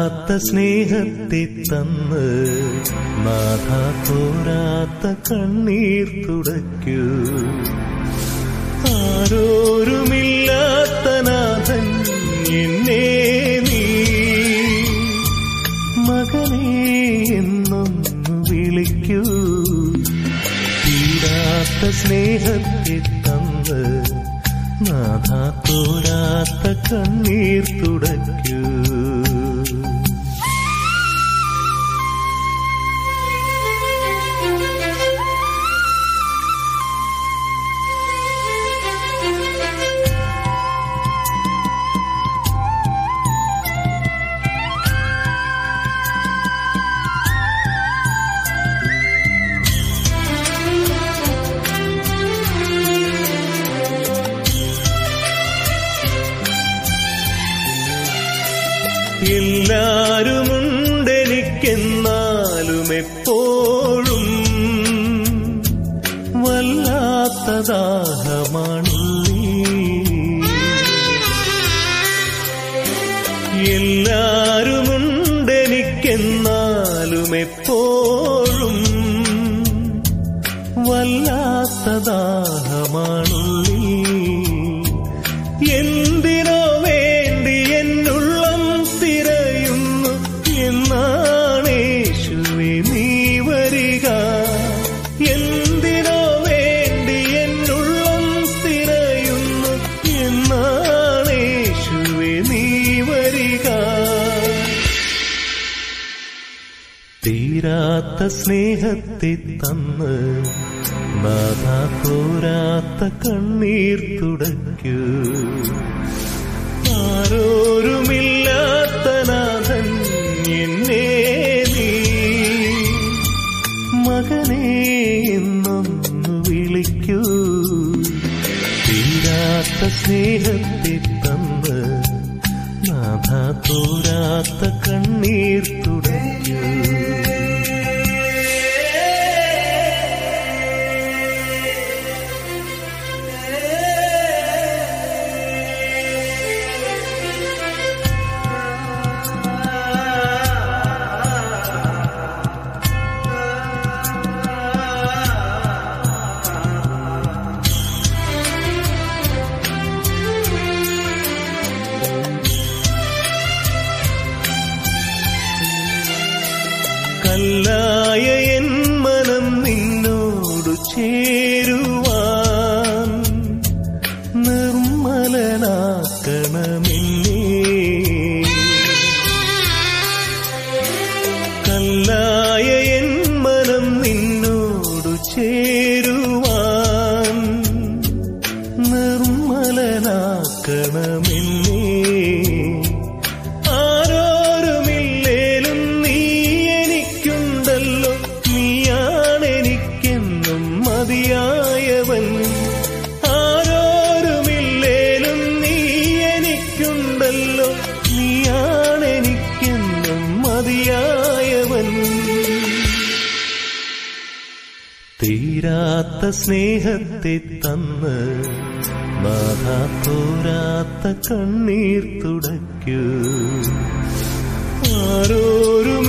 തീരാത്ത സ്നേഹത്തെ തന്ന് നാഥ തോരാത്ത കണ്ണീർ തുടയ്ക്കൂ ആരോരുമില്ലാത്ത നാഥൻ എന്നെ നീ മകനേ എന്നൊന്നു വിളിക്കൂ തീരാത്ത സ്നേഹത്തെ തന്ന് നാഥ തോരാത്ത കണ്ണീർ തുടയ്ക്കൂ എല്ലാരുമുണ്ടെനിക്കെന്നാലും എപ്പോഴും വല്ലാത്ത ദാഹമാണുള്ളീ എല്ലാരുമുണ്ടെനിക്കെന്നാലും എപ്പോഴും വല്ലാത്ത ദാഹമാണുള്ളീ എന്തിനോ വേണ്ടി എന്നുള്ളം തിരയുന്നു എന്നാണേശുവേ നീ വരിക എന്തിനോ വേണ്ടി എന്നുള്ളം തിരയുന്നു എന്നാണേശുവേ നീ വരിക തീരാത്ത സ്നേഹത്തെ തന്ന് നാഥ തോരാത്ത കണ്ണീർ തുടയ്ക്കൂ ആരോരുമില്ലാത്ത നാഥൻ എന്നെ നീ മകനേ എന്നൊന്നു വിളിക്കൂ തീരാത്ത സ്നേഹത്തെ തന്ന് നാഥ തോരാത്ത കണ്ണീർ തുടയ്ക്കൂ കല്ലായ എൻ മനം നിന്നോടു ചേരുവാൻ നിർമ്മലനാക്കണമെന്നേ കല്ലായ എൻ മനം നിന്നോടു ചേരുവാൻ നിർമ്മലനാക്കണമെന്നേ ആരോരുമില്ലേലും നീ എനിക്കുണ്ടല്ലോ നീയാണെനിക്കെന്നും മതിയായവൻ ആരോരുമില്ലേലും നീ എനിക്കുണ്ടല്ലോ നീയാണെനിക്കെന്നും മതിയായവൻ തീരാത്ത സ്നേഹത്തെ തന്ന് നാഥ തോരാത്ത കണ്ണീർ തുടയ്ക്കൂ ആരോരും